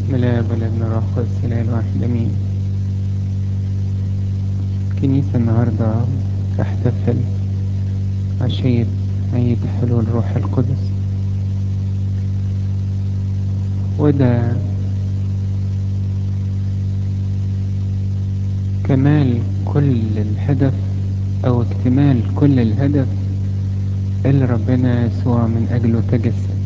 بسم الله والابن الروح القدس الاله الواحد امين الكنيسة النهاردة تحتفل عشية عيد حلول روح القدس وده كمال كل الهدف او اكتمال كل الهدف اللي ربنا يسوع من اجله تجسد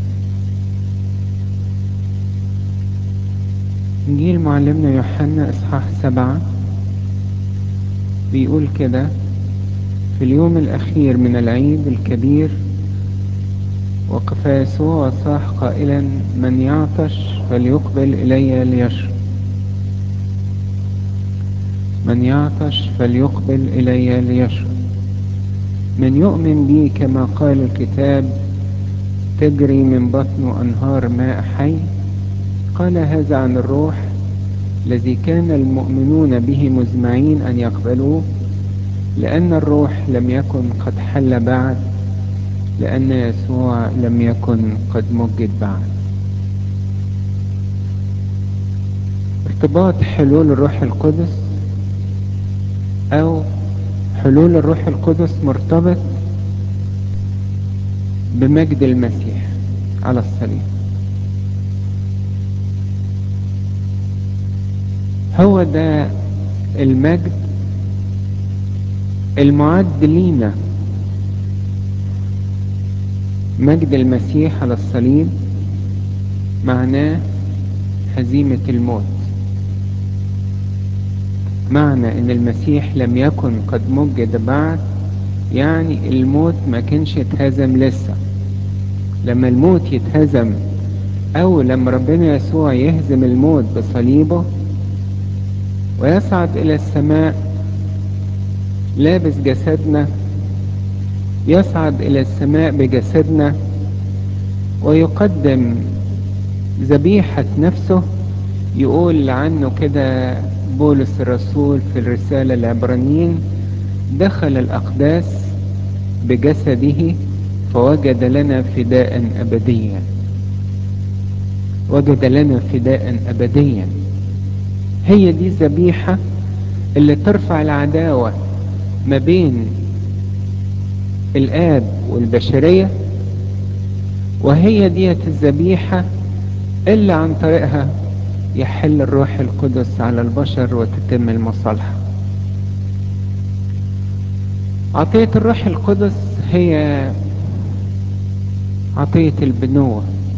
انجيل معلمنا يوحنا اصحاح سبعة بيقول كده في اليوم الاخير من العيد الكبير وقف يسوع وصاح قائلا من يعطش فليقبل الي ليشرب من يعطش فليقبل الي ليشرب من يؤمن بي كما قال الكتاب تجري من بطنه انهار ماء حي قال هذا عن الروح الذي كان المؤمنون به مزمعين ان يقبلوه لان الروح لم يكن قد حل بعد لان يسوع لم يكن قد مجد بعد ارتباط حلول الروح القدس او حلول الروح القدس مرتبط بمجد المسيح على الصليب هو ده المجد المعد لينا مجد المسيح على الصليب معناه هزيمة الموت معنى ان المسيح لم يكن قد مجد بعد يعني الموت ما كانش اتهزم لسه لما الموت يتهزم او لما ربنا يسوع يهزم الموت بصليبه ويصعد الى السماء لابس جسدنا يصعد الى السماء بجسدنا ويقدم ذبيحة نفسه يقول عنه كده بولس الرسول في الرسالة العبرانيين دخل الأقداس بجسده فوجد لنا فداء أبديا وجد لنا فداء أبديا هي دي الذبيحة اللي ترفع العداوة ما بين الآب والبشرية وهي ديت الذبيحة اللي عن طريقها يحل الروح القدس على البشر وتتم المصالحة عطية الروح القدس هي عطية البنوة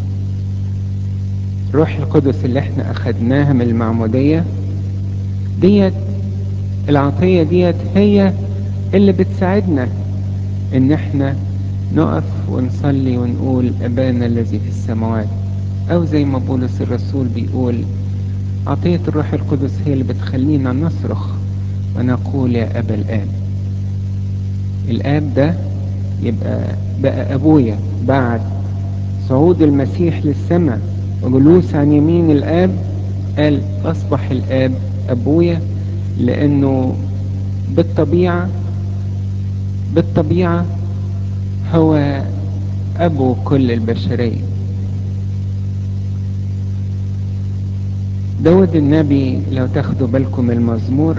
الروح القدس اللي احنا اخدناها من المعمودية ديت العطية ديت هي اللي بتساعدنا ان احنا نقف ونصلي ونقول ابانا الذي في السماوات او زي ما بولس الرسول بيقول عطية الروح القدس هي اللي بتخلينا نصرخ ونقول يا ابا الاب الاب ده يبقى بقى ابويا بعد صعود المسيح للسماء وجلوس عن يمين الاب قال اصبح الاب ابويا لانه بالطبيعة بالطبيعة هو ابو كل البشرية داود النبي لو تاخدوا بالكم المزمور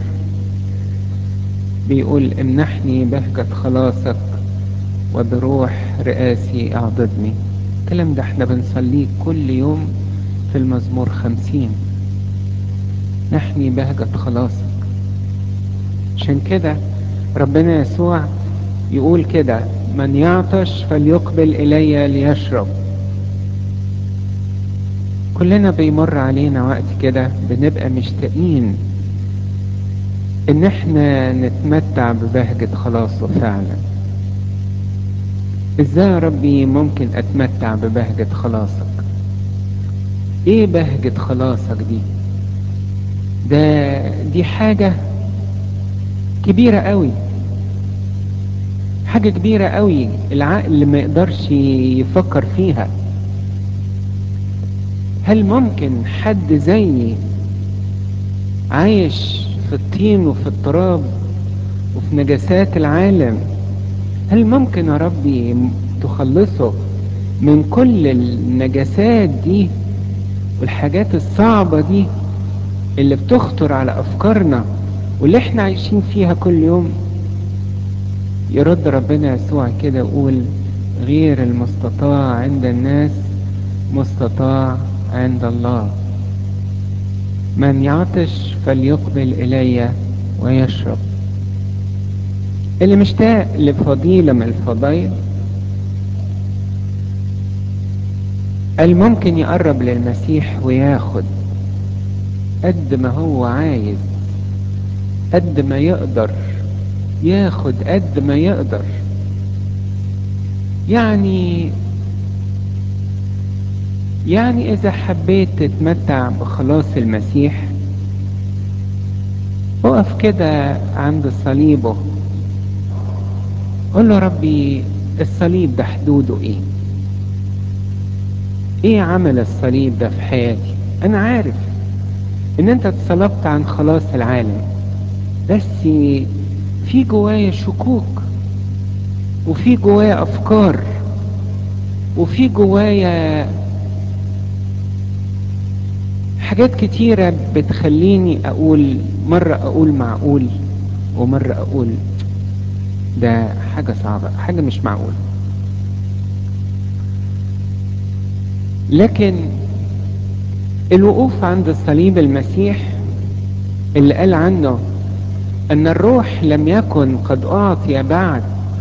بيقول امنحني بهجة خلاصك وبروح رئاسي اعضدني الكلام ده احنا بنصليه كل يوم في المزمور خمسين نحني بهجة خلاصك عشان كده ربنا يسوع يقول كده من يعطش فليقبل الي ليشرب كلنا بيمر علينا وقت كده بنبقى مشتاقين ان احنا نتمتع ببهجة خلاصه فعلا ازاي يا ربي ممكن اتمتع ببهجة خلاصك ايه بهجة خلاصك دي ده دي حاجة كبيرة قوي حاجة كبيرة قوي العقل ما يقدرش يفكر فيها هل ممكن حد زيي عايش في الطين وفي التراب وفي نجاسات العالم هل ممكن يا ربي تخلصه من كل النجاسات دي والحاجات الصعبة دي اللي بتخطر على أفكارنا واللي احنا عايشين فيها كل يوم يرد ربنا يسوع كده يقول غير المستطاع عند الناس مستطاع عند الله من يعطش فليقبل إلي ويشرب اللي مشتاق لفضيلة من الفضائل الممكن يقرب للمسيح وياخد قد ما هو عايز قد ما يقدر ياخد قد ما يقدر يعني يعني اذا حبيت تتمتع بخلاص المسيح اقف كده عند صليبه قول له ربي الصليب ده حدوده ايه ايه عمل الصليب ده في حياتي انا عارف ان انت اتصلبت عن خلاص العالم بس في جوايا شكوك وفي جوايا افكار وفي جوايا حاجات كتيرة بتخليني اقول مرة اقول معقول ومرة اقول ده حاجة صعبة حاجة مش معقولة لكن الوقوف عند صليب المسيح اللي قال عنه ان الروح لم يكن قد اعطي بعد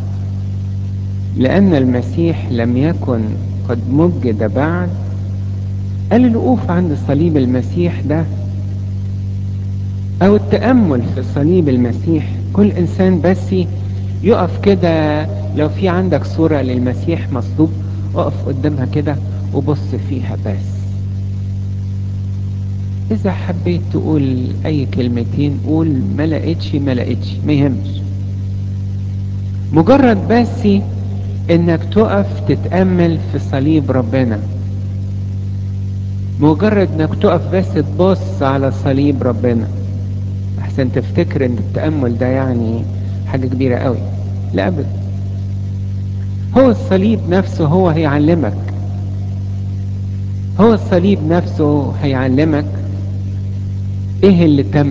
لان المسيح لم يكن قد مجد بعد قال الوقوف عند صليب المسيح ده او التأمل في صليب المسيح كل انسان بس يقف كده لو في عندك صورة للمسيح مصلوب اقف قدامها كده وبص فيها بس اذا حبيت تقول اي كلمتين قول ما لقيتش ما لقيتش ما يهمش مجرد بس انك تقف تتأمل في صليب ربنا مجرد انك تقف بس تبص على صليب ربنا احسن تفتكر ان التأمل ده يعني حاجة كبيرة قوي لا ابدا هو الصليب نفسه هو هيعلمك هو الصليب نفسه هيعلمك ايه اللي تم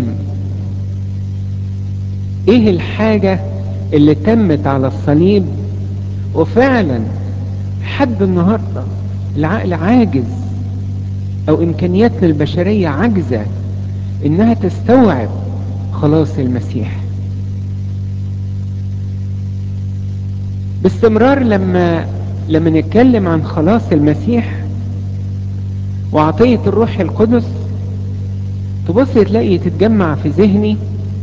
ايه الحاجة اللي تمت على الصليب وفعلا حد النهاردة العقل عاجز او امكانياتنا البشرية عاجزة انها تستوعب خلاص المسيح باستمرار لما لما نتكلم عن خلاص المسيح وعطية الروح القدس تبص تلاقي تتجمع في ذهني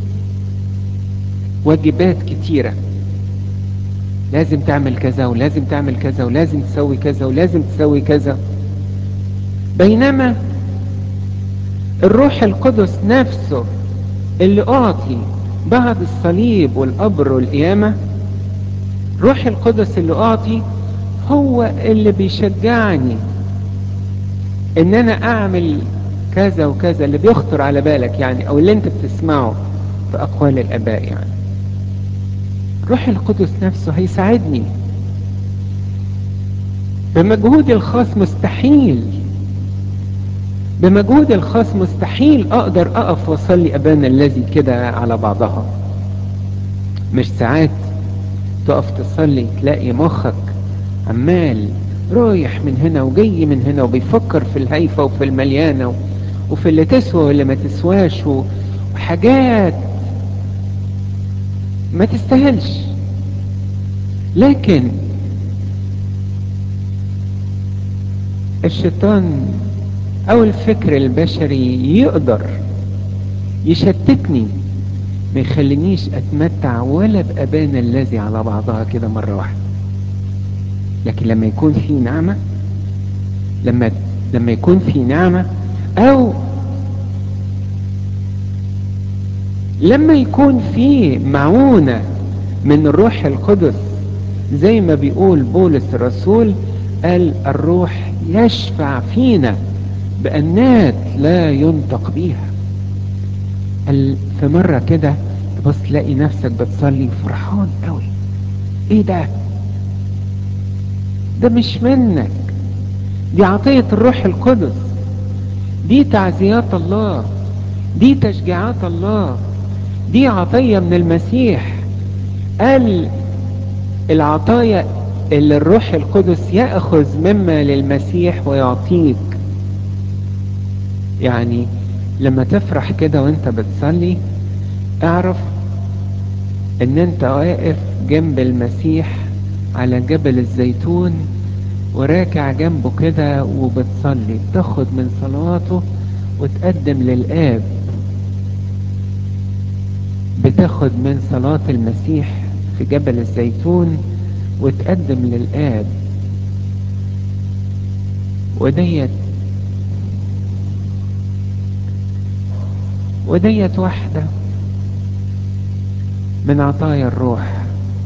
واجبات كتيرة لازم تعمل كذا ولازم تعمل كذا ولازم تسوي كذا ولازم تسوي كذا بينما الروح القدس نفسه اللي اعطي بعد الصليب والقبر والقيامة روح القدس اللي اعطي هو اللي بيشجعني ان انا اعمل كذا وكذا اللي بيخطر على بالك يعني او اللي انت بتسمعه في اقوال الاباء يعني روح القدس نفسه هيساعدني بمجهودي الخاص مستحيل بمجهودي الخاص مستحيل اقدر اقف واصلي ابانا الذي كده على بعضها مش ساعات تقف تصلي تلاقي مخك عمال رايح من هنا وجاي من هنا وبيفكر في الهيفة وفي المليانة وفي اللي تسوى واللي ما تسواش وحاجات ما تستاهلش لكن الشيطان او الفكر البشري يقدر يشتتني ما يخلينيش اتمتع ولا بابانا الذي على بعضها كده مرة واحدة لكن لما يكون في نعمة لما لما يكون في نعمة او لما يكون في معونة من الروح القدس زي ما بيقول بولس الرسول قال الروح يشفع فينا بأنات لا ينطق بيها قال في مرة كده تبص تلاقي نفسك بتصلي فرحان قوي ايه ده ده مش منك دي عطية الروح القدس دي تعزيات الله دي تشجيعات الله دي عطية من المسيح قال العطايا اللي الروح القدس يأخذ مما للمسيح ويعطيك يعني لما تفرح كده وانت بتصلي اعرف ان انت واقف جنب المسيح على جبل الزيتون وراكع جنبه كده وبتصلي تاخد من صلواته وتقدم للآب بتاخد من صلاة المسيح في جبل الزيتون وتقدم للآب وديت وديت واحدة من عطايا الروح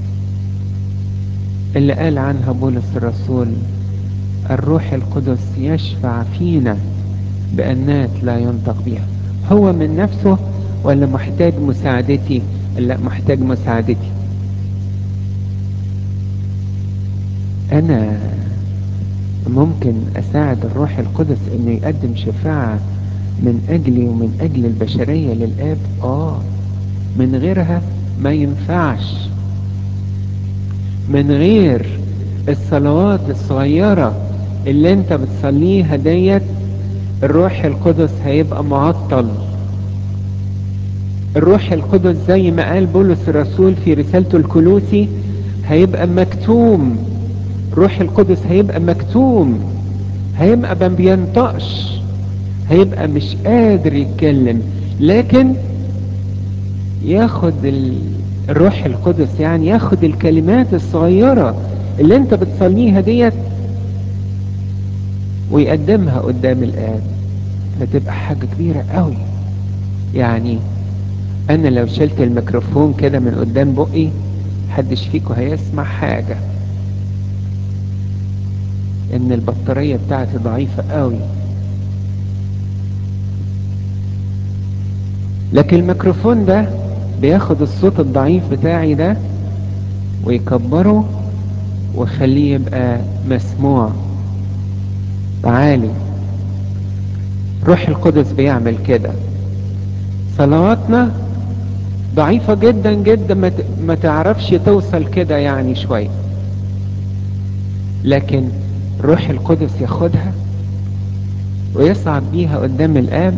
اللي قال عنها بولس الرسول الروح القدس يشفع فينا بأنات لا ينطق بها هو من نفسه ولا محتاج مساعدتي لا محتاج مساعدتي انا ممكن اساعد الروح القدس انه يقدم شفاعة من اجلي ومن اجل البشرية للاب اه من غيرها ما ينفعش من غير الصلوات الصغيرة اللي انت بتصليها ديت الروح القدس هيبقى معطل الروح القدس زي ما قال بولس الرسول في رسالته الكلوسي هيبقى مكتوم روح القدس هيبقى مكتوم هيبقى ما بينطقش هيبقى مش قادر يتكلم لكن ياخد ال... الروح القدس يعني ياخد الكلمات الصغيرة اللي انت بتصليها ديت ويقدمها قدام الآب فتبقى حاجة كبيرة قوي يعني انا لو شلت الميكروفون كده من قدام بقي محدش فيكم هيسمع حاجة ان البطارية بتاعتي ضعيفة قوي لكن الميكروفون ده بياخد الصوت الضعيف بتاعي ده ويكبره ويخليه يبقى مسموع عالي روح القدس بيعمل كده صلواتنا ضعيفة جدا جدا ما تعرفش توصل كده يعني شوية لكن روح القدس ياخدها ويصعد بيها قدام الآب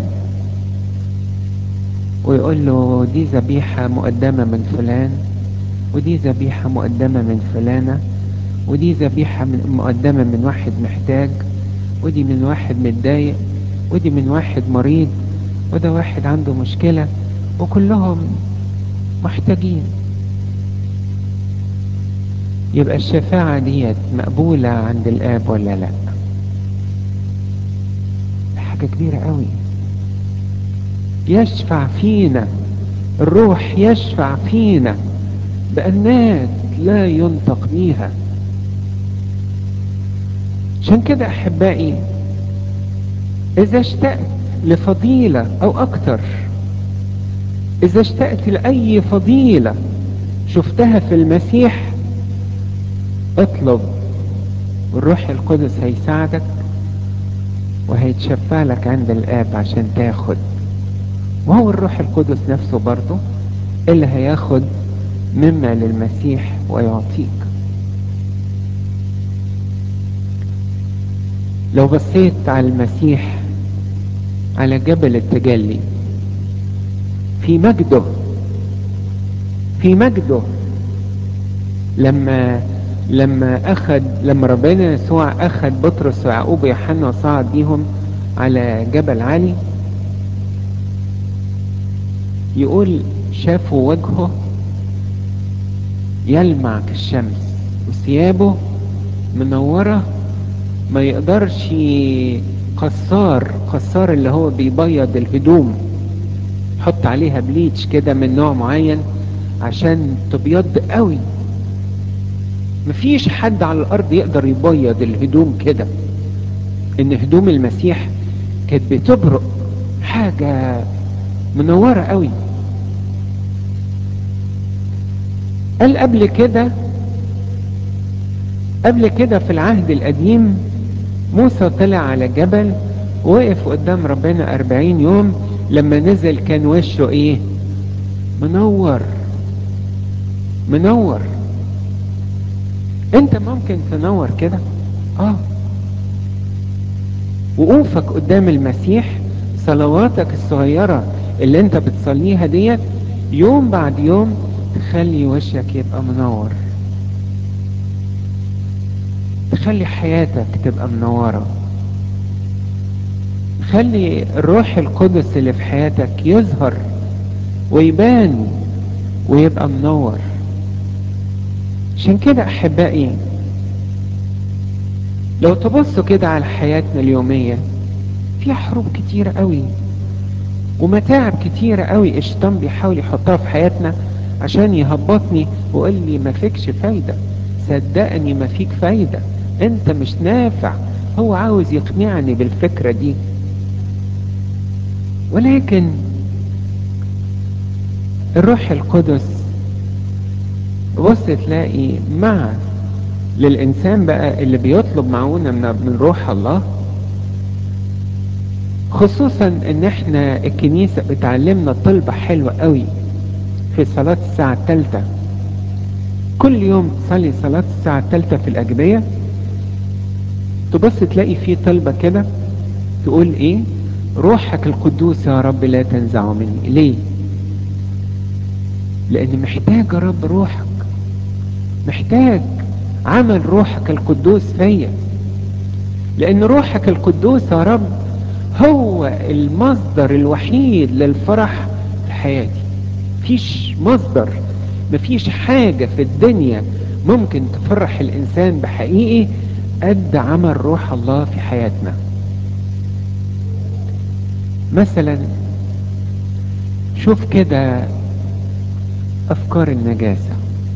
ويقول له دي ذبيحة مقدمة من فلان ودي ذبيحة مقدمة من فلانة ودي ذبيحة من مقدمة من واحد محتاج ودي من واحد متضايق ودي من واحد مريض وده واحد عنده مشكلة وكلهم محتاجين يبقى الشفاعة ديت مقبولة عند الآب ولا لا حاجة كبيرة قوي يشفع فينا الروح يشفع فينا بأنات لا ينطق بيها عشان كده أحبائي إذا اشتقت لفضيلة أو أكتر إذا اشتقت لأي فضيلة شفتها في المسيح اطلب والروح القدس هيساعدك وهيتشفع لك عند الآب عشان تاخد وهو الروح القدس نفسه برضه اللي هياخد مما للمسيح ويعطيك لو بصيت على المسيح على جبل التجلي في مجده في مجده لما لما اخد لما ربنا يسوع اخد بطرس ويعقوب ويوحنا وصعد بيهم على جبل عالي يقول شافوا وجهه يلمع كالشمس وثيابه منورة ما يقدرش قصار قصار اللي هو بيبيض الهدوم حط عليها بليتش كده من نوع معين عشان تبيض قوي مفيش حد على الارض يقدر يبيض الهدوم كده ان هدوم المسيح كانت بتبرق حاجة منورة قوي قال قبل كده قبل كده في العهد القديم موسى طلع على جبل وقف قدام ربنا أربعين يوم لما نزل كان وشه ايه منور منور انت ممكن تنور كده اه وقوفك قدام المسيح صلواتك الصغيرة اللي انت بتصليها ديت يوم بعد يوم تخلي وشك يبقى منور تخلي حياتك تبقى منورة خلي الروح القدس اللي في حياتك يظهر ويبان ويبقى منور عشان كده احبائي لو تبصوا كده على حياتنا اليومية فيها حروب كتيرة قوي ومتاعب كتيرة قوي الشيطان بيحاول يحطها في حياتنا عشان يهبطني ويقول لي ما فيكش فايدة صدقني ما فيك فايدة انت مش نافع هو عاوز يقنعني بالفكرة دي ولكن الروح القدس بص تلاقي مع للإنسان بقى اللي بيطلب معونة من, من روح الله خصوصا ان احنا الكنيسة بتعلمنا طلبة حلوة قوي في صلاة الساعة الثالثة كل يوم تصلي صلاة الساعة الثالثة في الأجبية تبص تلاقي فيه طلبة كده تقول ايه روحك القدوس يا رب لا تنزع مني ليه لان محتاج يا رب روحك محتاج عمل روحك القدوس فيا لان روحك القدوس يا رب هو المصدر الوحيد للفرح في حياتي مفيش مصدر مفيش حاجة في الدنيا ممكن تفرح الانسان بحقيقي قد عمل روح الله في حياتنا مثلا شوف كده افكار النجاسة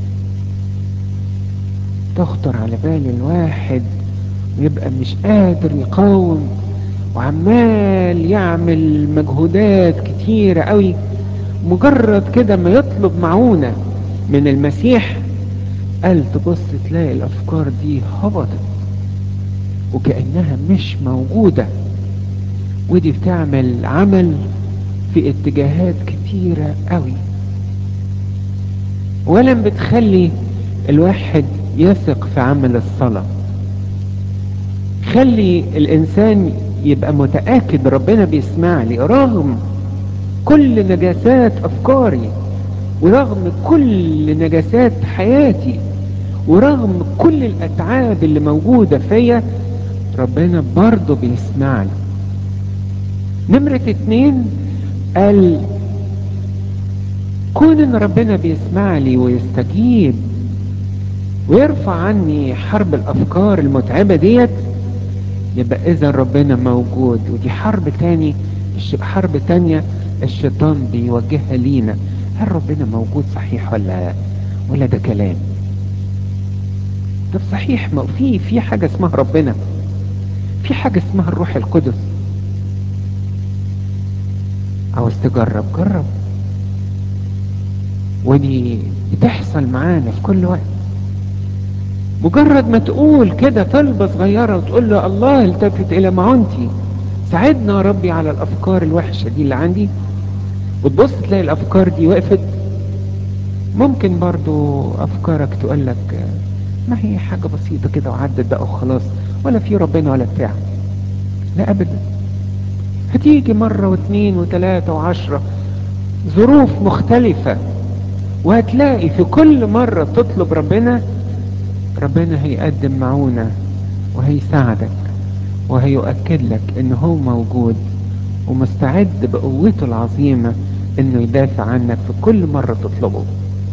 تخطر على بال الواحد ويبقى مش قادر يقاوم وعمال يعمل مجهودات كتيرة قوي مجرد كده ما يطلب معونة من المسيح قال تبص تلاقي الافكار دي هبطت وكأنها مش موجودة ودي بتعمل عمل في اتجاهات كتيرة قوي ولم بتخلي الواحد يثق في عمل الصلاة خلي الانسان يبقى متأكد ربنا بيسمع لي رغم كل نجاسات افكاري ورغم كل نجاسات حياتي ورغم كل الاتعاب اللي موجودة فيا ربنا برضه بيسمع لي نمرة اتنين قال كون ان ربنا بيسمع لي ويستجيب ويرفع عني حرب الافكار المتعبة ديت يبقى اذا ربنا موجود ودي حرب تاني حرب تانية الشيطان بيوجهها لينا هل ربنا موجود صحيح ولا ولا ده كلام طب صحيح ما في في حاجة اسمها ربنا في حاجة اسمها الروح القدس عاوز تجرب جرب ودي بتحصل معانا في كل وقت مجرد ما تقول كده طلبة صغيرة وتقول له الله التفت الى معونتي ساعدنا يا ربي على الافكار الوحشة دي اللي عندي وتبص تلاقي الافكار دي وقفت ممكن برضو افكارك تقول لك ما هي حاجة بسيطة كده وعدت بقى وخلاص ولا في ربنا ولا بتاع لا ابدا هتيجي مرة واثنين وثلاثة وعشرة ظروف مختلفة وهتلاقي في كل مرة تطلب ربنا ربنا هيقدم معونة وهيساعدك وهيؤكد لك ان هو موجود ومستعد بقوته العظيمة انه يدافع عنك في كل مرة تطلبه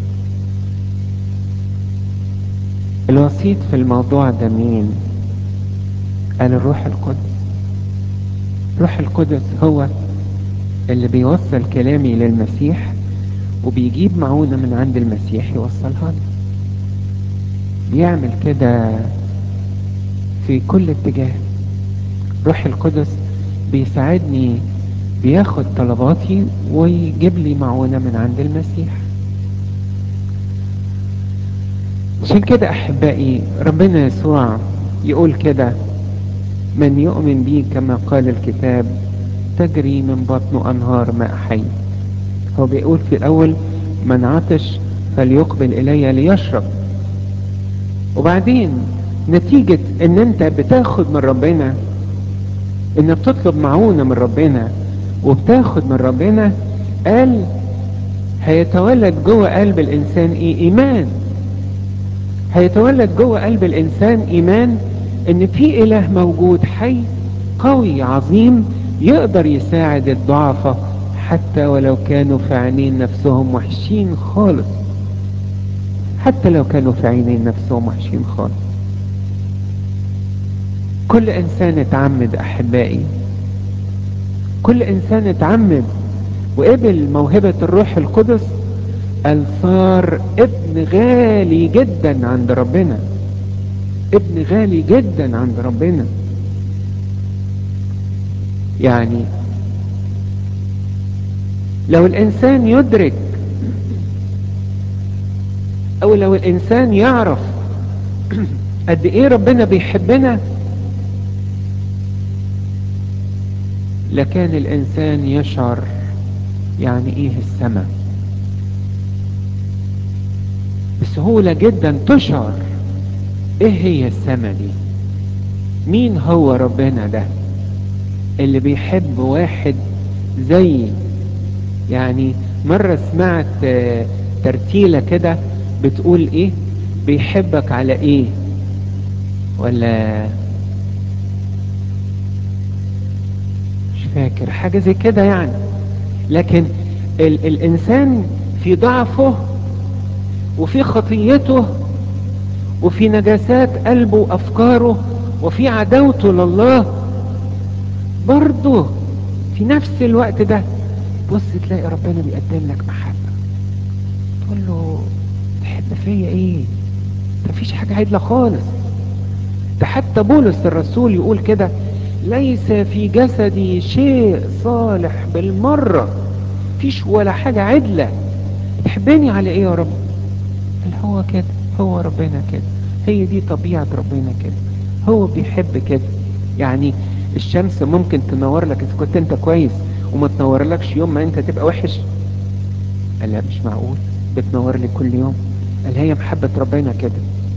الوسيط في الموضوع ده مين قال الروح القدس الروح القدس هو اللي بيوصل كلامي للمسيح وبيجيب معونة من عند المسيح يوصلها لي بيعمل كده في كل اتجاه روح القدس بيساعدني بياخد طلباتي ويجيب لي معونة من عند المسيح عشان كده احبائي ربنا يسوع يقول كده من يؤمن بي كما قال الكتاب تجري من بطن أنهار ماء حي هو بيقول في الأول من عطش فليقبل إلي ليشرب وبعدين نتيجة ان انت بتاخد من ربنا انك بتطلب معونة من ربنا وبتاخد من ربنا قال هيتولد جوه قلب الانسان ايه ايمان هيتولد جوه قلب الانسان ايمان ان في اله موجود حي قوي عظيم يقدر يساعد الضعفاء حتى ولو كانوا في عينين نفسهم وحشين خالص حتى لو كانوا في عينين نفسهم وحشين خالص كل انسان اتعمد احبائي كل انسان اتعمد وقبل موهبة الروح القدس قال صار ابن غالي جدا عند ربنا ابن غالي جدا عند ربنا يعني لو الانسان يدرك او لو الانسان يعرف قد ايه ربنا بيحبنا لكان الانسان يشعر يعني ايه السماء بسهولة جدا تشعر ايه هي السماء دي مين هو ربنا ده اللي بيحب واحد زي يعني مرة سمعت ترتيلة كده بتقول ايه بيحبك على ايه ولا مش فاكر حاجة زي كده يعني لكن ال الانسان في ضعفه وفي خطيته وفي نجاسات قلبه وافكاره وفي عداوته لله برضه في نفس الوقت ده بص تلاقي ربنا بيقدم لك محبة تقول له تحب فيا ايه مفيش حاجة عدلة خالص ده حتى بولس الرسول يقول كده ليس في جسدي شيء صالح بالمرة فيش ولا حاجة عدلة تحبني على ايه يا رب قال هو كده هو ربنا كده هي دي طبيعة ربنا كده هو بيحب كده يعني الشمس ممكن تنور لك اذا كنت انت كويس وما تنور لكش يوم ما انت تبقى وحش قال لا مش معقول بتنور لي كل يوم قال هي محبة ربنا كده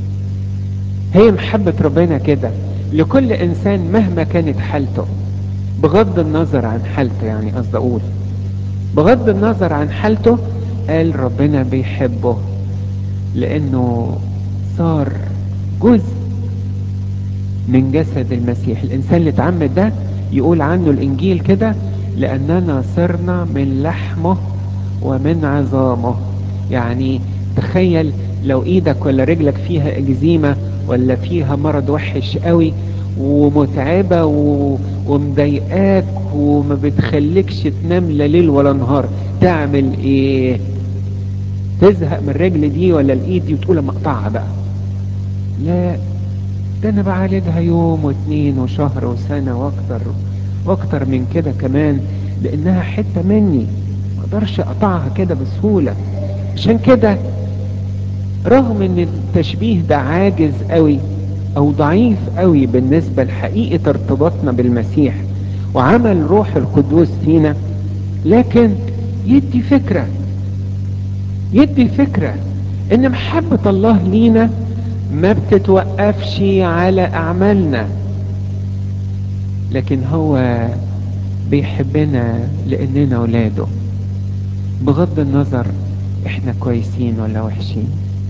هي محبة ربنا كده لكل انسان مهما كانت حالته بغض النظر عن حالته يعني قصد اقول بغض النظر عن حالته قال ربنا بيحبه لانه صار جزء من جسد المسيح الانسان اللي اتعمد ده يقول عنه الانجيل كده لاننا صرنا من لحمه ومن عظامه يعني تخيل لو ايدك ولا رجلك فيها اكزيمة ولا فيها مرض وحش قوي ومتعبة و... ومضايقاك وما بتخليكش تنام لا ليل ولا نهار تعمل ايه تزهق من الرجل دي ولا الايد دي وتقول اما اقطعها بقى لا ده انا بعالجها يوم واتنين وشهر وسنة واكتر واكتر من كده كمان لانها حتة مني ما اقدرش اقطعها كده بسهولة عشان كده رغم ان التشبيه ده عاجز قوي او ضعيف قوي بالنسبة لحقيقة ارتباطنا بالمسيح وعمل روح القدوس فينا لكن يدي فكرة يدي فكرة ان محبة الله لينا ما بتتوقفش على اعمالنا لكن هو بيحبنا لاننا اولاده بغض النظر احنا كويسين ولا وحشين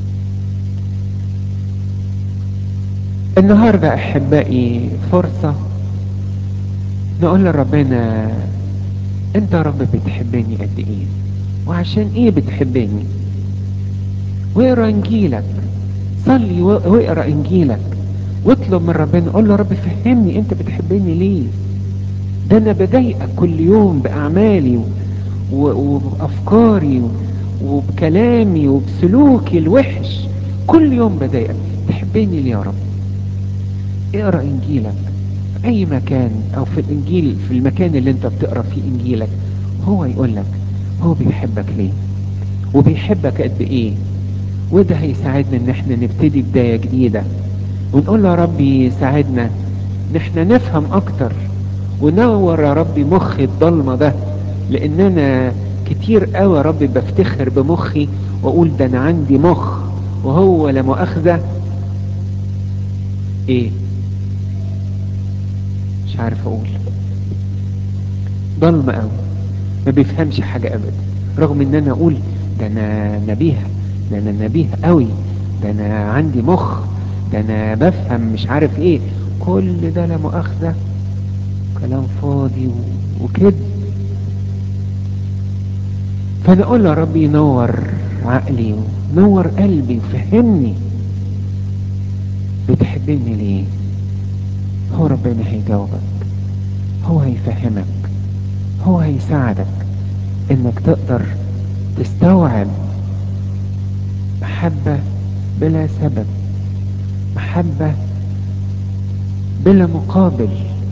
النهاردة احبائي فرصة نقول لربنا انت يا رب بتحبني قد ايه وعشان ايه بتحبني واقرا انجيلك صلي واقرا انجيلك واطلب من ربنا قول له رب فهمني انت بتحبني ليه ده انا بضايقك كل يوم باعمالي وبافكاري وبكلامي وبسلوكي الوحش كل يوم بضايقك تحبني ليه يا رب اقرا انجيلك في اي مكان او في الانجيل في المكان اللي انت بتقرا فيه انجيلك هو يقول لك هو بيحبك ليه وبيحبك قد ايه وده هيساعدنا ان احنا نبتدي بداية جديدة ونقول له يا ربي ساعدنا ان احنا نفهم اكتر ونور يا ربي مخي الضلمة ده لان انا كتير قوي يا ربي بفتخر بمخي واقول ده انا عندي مخ وهو لا مؤاخذة ايه مش عارف اقول ضلمة قوي ما بيفهمش حاجة ابدا رغم ان انا اقول ده انا نبيهة ده انا نبيه قوي ده انا عندي مخ ده انا بفهم مش عارف ايه كل ده لا مؤاخذة كلام فاضي و- وكده فانا اقول يا ربي نور عقلي ونور قلبي وفهمني بتحبني ليه هو ربنا هيجاوبك هو هيفهمك هو هيساعدك انك تقدر تستوعب محبة بلا سبب محبة بلا مقابل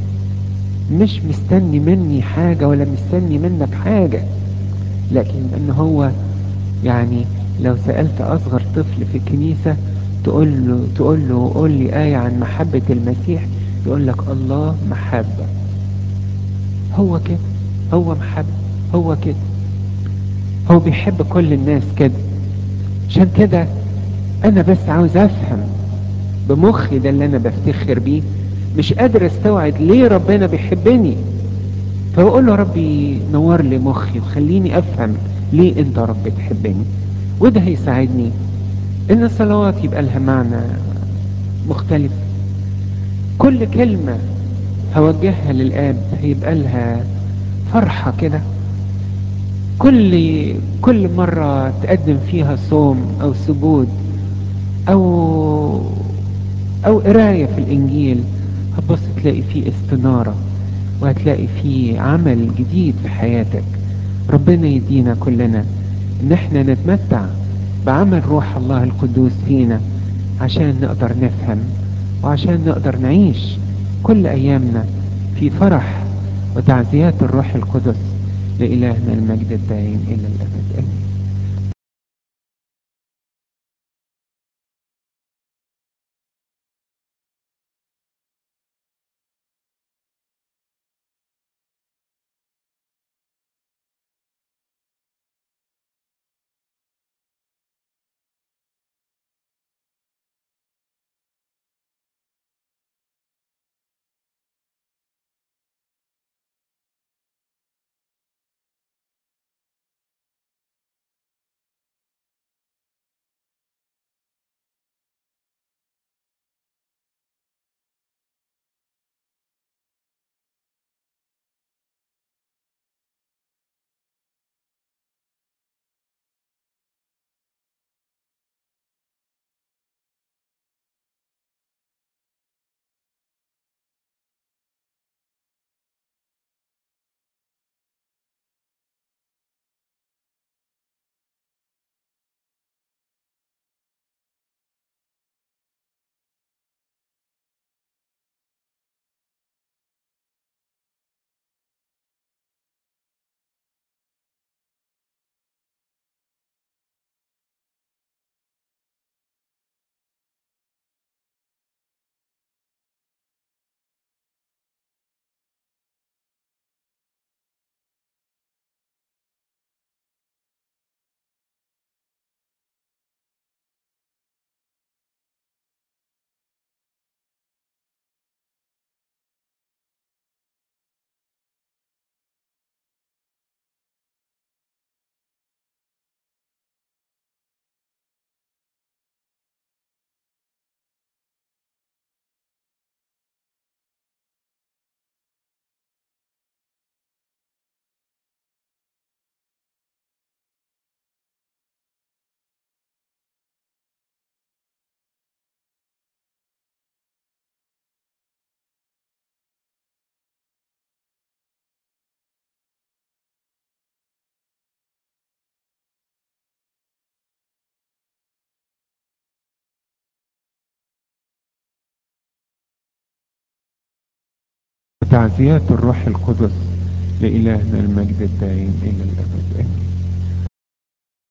مش مستني مني حاجة ولا مستني منك حاجة لكن ان هو يعني لو سألت اصغر طفل في الكنيسة تقول له تقول له قول لي آية عن محبة المسيح يقول لك الله محبة هو كده هو محبة هو كده هو بيحب كل الناس كده عشان كده انا بس عاوز افهم بمخي ده اللي انا بفتخر بيه مش قادر استوعب ليه ربنا بيحبني فبقول له ربي نور لي مخي وخليني افهم ليه انت رب تحبني وده هيساعدني ان الصلوات يبقى لها معنى مختلف كل كلمة هوجهها للآب هيبقى لها فرحة كده كل كل مرة تقدم فيها صوم أو سجود أو أو قراية في الإنجيل هتبص تلاقي فيه استنارة وهتلاقي فيه عمل جديد في حياتك ربنا يدينا كلنا إن احنا نتمتع بعمل روح الله القدوس فينا عشان نقدر نفهم وعشان نقدر نعيش كل أيامنا في فرح وتعزيات الروح القدس لإلهنا المجد الدائم إلى الأبد آمين تعزيات الروح القدس لإلهنا المجد الدائم إلى الأبد آمين